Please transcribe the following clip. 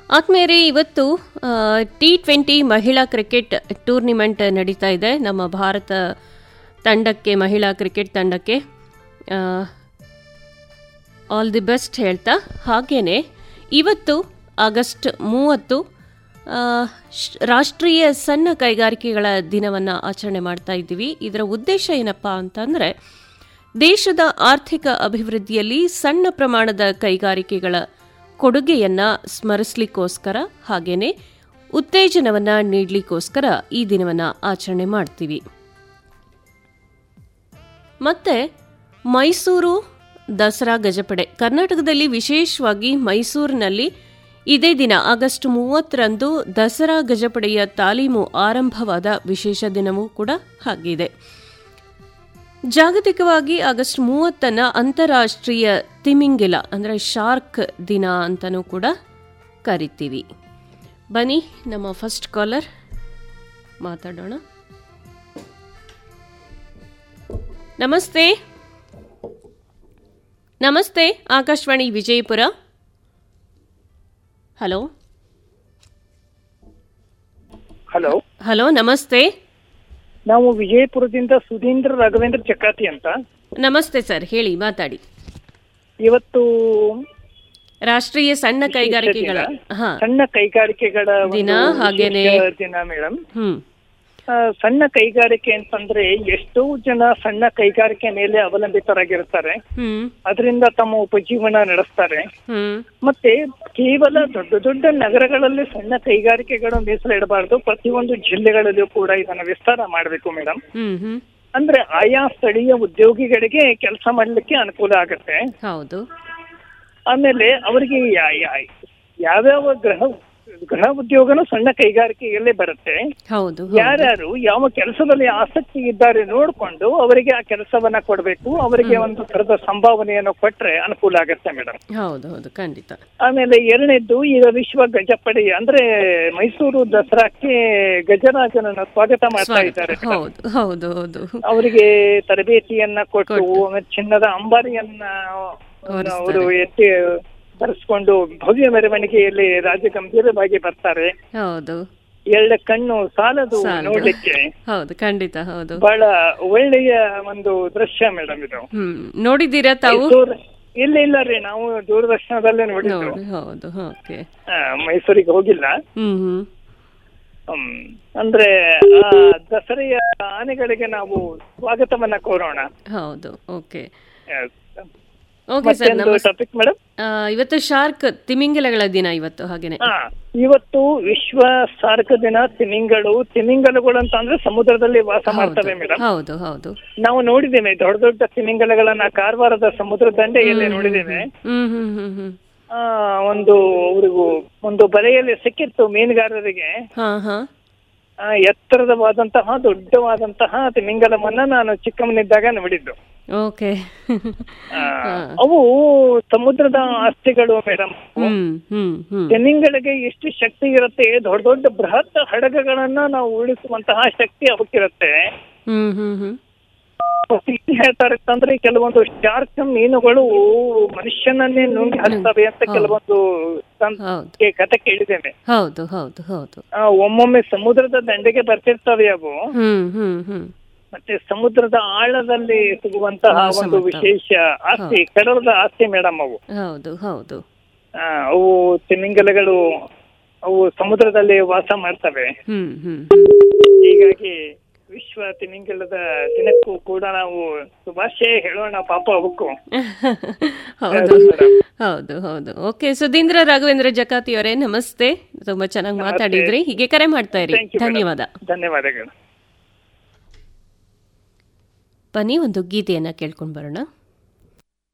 ಆತ್ಮೇರೆ ಇವತ್ತು T twenty ಮಹಿಳಾ cricket tournament ನಡೀತಾ ಇದೆ ನಮ್ಮ ಭಾರತ ತಂಡಕ್ಕೆ ಮಹಿಳಾ ಕ್ರಿಕೆಟ್ ತಂಡಕ್ಕೆ ಆಲ್ ದಿ ಬೆಸ್ಟ್ ಹೇಳ್ತಾ ಹಾಗೇನೆ ಇವತ್ತು ಆಗಸ್ಟ್ ಮೂವತ್ತು ಆ, ಶ್- ರಾಷ್ಟ್ರೀಯ ಸಣ್ಣ ಕೈಗಾರಿಕೆಗಳ ದಿನವನ್ನು ಆಚರಣೆ ಮಾಡ್ತಾ ಇದ್ದೀವಿ ಇದರ ಉದ್ದೇಶ ಏನಪ್ಪ ಅಂತಂದರೆ ದೇಶದ ಆರ್ಥಿಕ ಅಭಿವೃದ್ಧಿಯಲ್ಲಿ ಸಣ್ಣ ಪ್ರಮಾಣದ ಕೈಗಾರಿಕೆಗಳ ಕೊಡುಗೆಯನ್ನು ಸ್ಮರಿಸಲಿಕ್ಕೋಸ್ಕರ ಹಾಗೇನೆ ಉತ್ತೇಜನವನ್ನು ನೀಡಲಿಕ್ಕೋಸ್ಕರ ಈ ದಿನವನ್ನು ಆಚರಣೆ ಮಾಡ್ತೀವಿ ಮತ್ತೆ ಮೈಸೂರು ದಸರಾ ಗಜಪಡೆ ಕರ್ನಾಟಕದಲ್ಲಿ ವಿಶೇಷವಾಗಿ ಮೈಸೂರಿನಲ್ಲಿ ಇದೇ ದಿನ ಆಗಸ್ಟ್ ಮೂವತ್ತರಂದು ದಸರಾ ಗಜಪಡೆಯ ತಾಲೀಮು ಆರಂಭವಾದ ವಿಶೇಷ ದಿನವೂ ಕೂಡ ಆಗಿದೆ ಜಾಗತಿಕವಾಗಿ ಆಗಸ್ಟ್ ಮೂವತ್ತನ್ನ ಅಂತಾರಾಷ್ಟ್ರೀಯ ತಿಮಿಂಗಿಲ ಅಂದರೆ ಶಾರ್ಕ್ ದಿನ ಅಂತಲೂ ಕೂಡ ಕರಿತೀವಿ ಬನ್ನಿ ನಮ್ಮ ಫಸ್ಟ್ ಕಾಲರ್ ಮಾತಾಡೋಣ ನಮಸ್ತೆ ನಮಸ್ತೆ Akashvani Vijayapura hello hello hello ನಮಸ್ತೆ ನಾವು ವಿಜಯಪುರದಿಂದ ಸುಧೀಂದ್ರ ರಾಘವೇಂದ್ರ ಚಕ್ರಾತಿ ಅಂತ ನಮಸ್ತೆ ಸರ್ ಹೇಳಿ ಮಾತಾಡಿ ಇವತ್ತು ರಾಷ್ಟ್ರೀಯ ಸಣ್ಣ ಕೈಗಾರಿಕೆಗಳ ಹಾ ಸಣ್ಣ ಕೈಗಾರಿಕೆಗಳ ಒಂದು ದಿನ, ಹಾಗೇನೆ- ವಿಶೇಷ ದಿನ ಮೇಡಮ್ ಹ್ಮ್ ಸಣ್ಣ ಕೈಗಾರಿಕೆ ಅಂತಂದ್ರೆ ಎಷ್ಟೋ ಜನ ಸಣ್ಣ ಕೈಗಾರಿಕೆ ಮೇಲೆ ಅವಲಂಬಿತರಾಗಿರ್ತಾರೆ ಹ್ಮ್ ಅದರಿಂದ ತಮ್ಮ ಉಪಜೀವನ ನಡೆಸ್ತಾರೆ ಹ್ಮ್ ಮತ್ತೆ ಕೇವಲ ದೊಡ್ಡ ದೊಡ್ಡ ನಗರಗಳಲ್ಲಿ ಸಣ್ಣ ಕೈಗಾರಿಕೆಗಳು ಮೀಸಲಿಡಬಾರ್ದು ಪ್ರತಿಯೊಂದು ಜಿಲ್ಲೆಗಳಲ್ಲೂ ಕೂಡ ಇದನ್ನ ವಿಸ್ತಾರ ಮಾಡಬೇಕು ಮೇಡಮ್ ಹ್ಮ್ ಹ್ಮ್ ಅಂದ್ರೆ ಆಯಾ ಸ್ಥಳೀಯ ಉದ್ಯೋಗಿಗಳಿಗೆ ಕೆಲಸ ಮಾಡ್ಲಿಕ್ಕೆ ಅನುಕೂಲ ಆಗುತ್ತೆ ಹೌದು ಆಮೇಲೆ ಅವರಿಗೆ ಯಾ- ಯಾ- ಯಾವ್ಯಾವ ಗೃಹ ಗೃಹ ಉದ್ಯೋಗನೂ ಸಣ್ಣ ಕೈಗಾರಿಕೆಯಲ್ಲೇ ಬರುತ್ತೆ ಹೌದು ಯಾರ್ಯಾರು ಯಾವ ಕೆಲಸದಲ್ಲಿ ಆಸಕ್ತಿ ಇದ್ದಾರೆ ನೋಡ್ಕೊಂಡು ಅವರಿಗೆ ಆ ಕೆಲಸವನ್ನ ಕೊಡಬೇಕು ಅವರಿಗೆ ಒಂದು ಥರದ ಸಂಭಾವನೆಯನ್ನು ಕೊಟ್ರೆ ಅನುಕೂಲ ಆಗುತ್ತೆ ಮೇಡಮ್ ಹೌದು ಹೌದು ಖಂಡಿತ ಆಮೇಲೆ ಎರಡನೇದ್ದು ಈಗ ವಿಶ್ವ ಗಜಪಡೆ ಅಂದ್ರೆ ಮೈಸೂರು ದಸರಾಕ್ಕೆ ಗಜರಾಜನನ್ನ ಸ್ವಾಗತ ಮಾಡ್ತಾ ಇದ್ದಾರೆ ಸ್ವಾಗತ. ಹೌದು ಹೌದು ಹೌದು ಅವರಿಗೆ ತರಬೇತಿಯನ್ನ ಕೊಟ್ಟು ಕೊಟ್ಟು. ಆಮೇಲೆ ಚಿನ್ನದ ಅಂಬಾರಿಯನ್ನ ಹೊರಿಸ್ತಾರೆ. ಅವರು ಎತ್ತಿ ಧರಿಸ್ಕೊಂಡು ಭವ್ಯ ಮೆರವಣಿಗೆಯಲ್ಲಿ ರಾಜ ಗಂಭೀರವಾಗಿ ಬರ್ತಾರೆ ಹೌದು ಎಳ್ಳ ಕಣ್ಣು ಸಾಲದು ಸಾಲದು. ನೋಡ್ಲಿಕ್ಕೆ ಹೌದು ಖಂಡಿತ ಹೌದು ಬಹಳ ಒಳ್ಳೆಯ ಒಂದು ದೃಶ್ಯ ಮೇಡಮ್ ಇದು ಹ್ಮ್ ನೋಡಿದ್ದೀರಾ ತಾವು ಮೈಸೂರು ಇಲ್ಲ ಇಲ್ಲ ರೀ ನಾವು ದೂರದರ್ಶನದಲ್ಲೇ ನೋಡಿದ್ದು ನೋಡಿ ಹೌದು ಓಕೆ ಆ, ಮೈಸೂರಿಗೆ ಹೋಗಿಲ್ಲ ಹ್ಮ್ ಹ್ಮ್ ಹ್ಮ್. ಅಂದ್ರೆ ಆ ದಸರೆಯ ಆನೆಗಳಿಗೆ ನಾವು ಸ್ವಾಗತವನ್ನ ಕೋರೋಣ ಹೌದು ಓಕೆ ಓಕೆ ಸರ್ ಮತ್ತೊಂದು ನಮಸ್ ಟಾಪಿಕ್ ಮೇಡಮ್ ಆ, ಇವತ್ತು ಶಾರ್ಕ್ ತಿಮಿಂಗಿಲಗಳ ದಿನ ಇವತ್ತು ಹಾಗೇನೆ ಹಾ ಇವತ್ತು ವಿಶ್ವ ಸಾರ್ಕ ದಿನ ತಿಮಿಂಗಳು ತಿಮಿಂಗಲಗಳು ಅಂತ ಅಂದ್ರೆ ಸಮುದ್ರದಲ್ಲಿ ವಾಸ ಮಾಡ್ತವೆ ಮೇಡಮ್ ಹೌದು ಹೌದು ನಾವು ನೋಡಿದ್ದೇವೆ ದೊಡ್ಡ ದೊಡ್ಡ ತಿಮಿಂಗಲಗಳನ್ನ ಕಾರವಾರದ ಸಮುದ್ರ ದಂಡೆಯಲ್ಲಿ ನೋಡಿದ್ದೇವೆ ಹ್ಮ್ ಹ್ಮ್ ಹ್ಮ್ ಹ್ಮ್ ಆ ಒಂದು ಅವ್ರಿಗೂ ಒಂದು ಬಲೆಯಲ್ಲಿ ಸಿಕ್ಕಿತ್ತು ಮೀನುಗಾರರಿಗೆ ಹಾ ಹಾ ಆ, ಎತ್ತರದವಾದಂತಹ ದೊಡ್ಡವಾದಂತಹ ತಿಮಿಂಗಲವನ್ನ ನಾನು ಚಿಕ್ಕಮ್ಮನಿದ್ದಾಗ ನೋಡಿದ್ದು ಓಕೆ ಆ, ಅವು ಸಮುದ್ರದ ಆಸ್ತಿಗಳು ಮೇಡಮ್ ಹ್ಮ್ ಹ್ಮ್ ಹ್ಮ್ ತಿಮಿಂಗಳಿಗೆ ಎಷ್ಟು ಶಕ್ತಿ ಇರುತ್ತೆ ದೊಡ್ಡ ದೊಡ್ಡ ಬೃಹತ್ ಹಡಗುಗಳನ್ನ ನಾವು ಉಳಿಸುವಂತಹ ಶಕ್ತಿ ಅವಕ್ಕಿರುತ್ತೆ ಹ್ಮ್ ಹ್ಮ್ ಹ್ಮ್ ಮತ್ತೆ ಏನ್ ಹೇಳ್ತಾರೆ ಅಂತಂದ್ರೆ ಕೆಲವೊಂದು ಶಾರ್ಕ್ ಮೀನುಗಳು ಮನುಷ್ಯನನ್ನೇ ನುಂಗಿ ಹಾಕ್ತವೆ ಅಂತ ಕೆಲವೊಂದು ಸಂ- ಹೌದು ಕೆ- ಕತೆ ಕೇಳಿದ್ದೇನೆ ಹೌದು ಹೌದು ಹೌದು ಆ, ಒಮ್ಮೊಮ್ಮೆ ಸಮುದ್ರದ ದಂಡೆಗೆ ಬರ್ತಿರ್ತವೆ ಅವು ಹ್ಮ್ ಹ್ಮ್ ಹ್ಮ್ ಮತ್ತೆ ಸಮುದ್ರದ ಆಳದಲ್ಲಿ ಸಿಗುವಂತಹ ವಾಸ ಒಂದು ಮಾಡ್ತವೆ. ವಿಶೇಷ ಆಸ್ತಿ ಕಡಲದ ಆಸ್ತಿ ಮೇಡಮ್ ಅವು ಹೌದು ಹೌದು ಆ, ಅವು ತಿಮಿಂಗಲಗಳು ಅವು ಸಮುದ್ರದಲ್ಲಿ ವಾಸ ಮಾಡ್ತವೆ ಹ್ಮ್ ಹ್ಮ್ ಹೀಗಾಗಿ ವಿಶ್ವ ತಿಮಿಂಗಲದ ದಿನಕ್ಕೂ ಕೂಡ ನಾವು ಶುಭಾಶಯ ಹೇಳೋಣ ಪಾಪ ಅವಕ್ಕೂ ಹೌದು ಹೌದು ಹೌದು ಓಕೆ ಸುಧೀಂದ್ರ ರಾಘವೇಂದ್ರ ಜಕಾತಿ ಅವರೇ ನಮಸ್ತೆ ತುಂಬಾ ಚೆನ್ನಾಗಿ ಮಾತಾಡಿದ್ರಿ ಹೀಗೆ ಕರೆ ಮಾಡ್ತಾ ಇರಿ Thank you, madam. ಧನ್ಯವಾದ ಧನ್ಯವಾದಗಳು ಬನ್ನಿ ಒಂದು ಗೀತೆಯನ್ನ ಕೇಳ್ಕೊಂಡು ಬರೋಣ